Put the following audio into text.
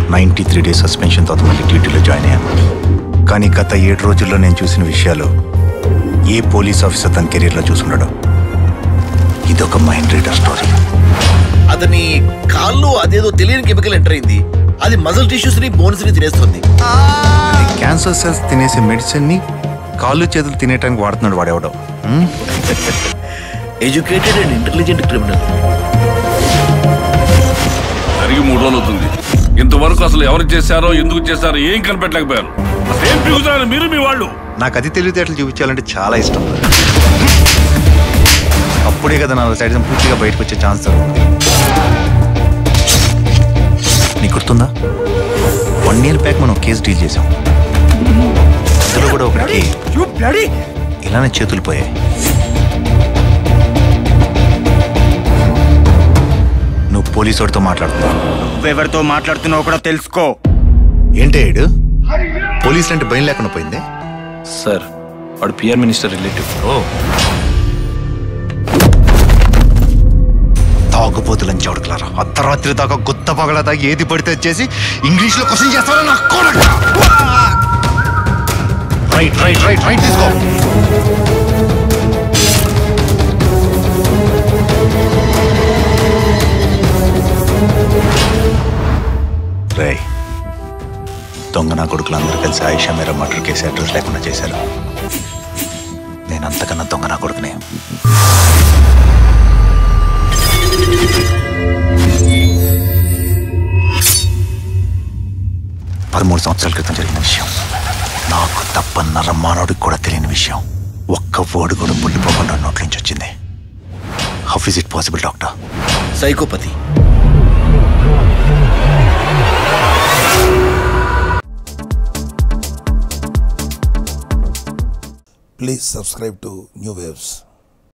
Ninety three days suspension తర్వాత మళ్ళీ డ్యూటీలో జాయిన్ అయ్యాను కానీ గత ఏడు రోజుల్లో నేను చూసిన విషయాలు ఏ పోలీస్ ఆఫీసర్ తన కెరీర్లో చూసుండడు ఇదొక మైండ్ రీడర్ స్టోరీ అతని కాల్లో అదేదో తెలియని కెమికల్ ఎంటర్ అయింది అది మజిల్ టిష్యూస్ ని బోన్స్ ని తినేస్తుంది క్యాన్సర్ సెల్స్ తినేసే మెడిసిన్ని కాళ్ళు చేతులు తినేయడానికి వాడుతున్నాడు వాడేవడం ఎడ్యుకేటెడ్ అండ్ ఇంటెలిజెంట్ క్రిమినల్ జరిగి మూడు రోజులు అవుతుంది ఇంతవరకు అసలు ఎవరు చేశారో ఎందుకు చేశారో ఏం కనిపెట్టలేకపోయారు అసలు ఏం పిగుతారు మీరు మీ వాళ్ళు నాకు అది తెలివితేటలు చూపించాలంటే చాలా ఇష్టం అప్పుడే కదా నా సైడ్ పూర్తిగా బయటకు వచ్చే ఛాన్స్ ఉంది నీకు గుర్తుందా వన్ ఇయర్ బ్యాక్ మనం కేసు డీల్ చేసాం అందులో కూడా ఒకటి ఇలానే చేతులు పోయాయి నువ్వు పోలీసు వాడితో మాట్లాడుతున్నావు నువ్వెవరితో మాట్లాడుతున్నావు కూడా తెలుసుకో ఏంటే ఏడు పోలీసులు అంటే భయం లేకుండా పోయింది సార్ వాడు పిఆర్ మినిస్టర్ రిలేటివ్ ఓ తాగుబోతులని చౌడకలారా అర్ధరాత్రి దాకా గుత్త పగల దాకా ఏది పడితే చేసి ఇంగ్లీష్ లో క్వశ్చన్ చేస్తారా నా కొడక రైట్ రైట్ రైట్ రైట్ తీసుకో రే దొంగ నా కొడుకులు అందరూ కలిసి ఆయిషా మేర మర్డర్ కేసు అడ్రస్ లేకుండా చేశారు నేను అంతకన్నా దొంగ నా కొడుకునే పదమూడు సంవత్సరాల క్రితం జరిగిన విషయం నాకు తప్ప నర మానవుడికి కూడా తెలియని విషయం ఒక్క వర్డ్ కూడా పుల్లిపోకుండా నోట్ల నుంచి వచ్చింది how is it possible doctor psychopathy Please subscribe to New Waves.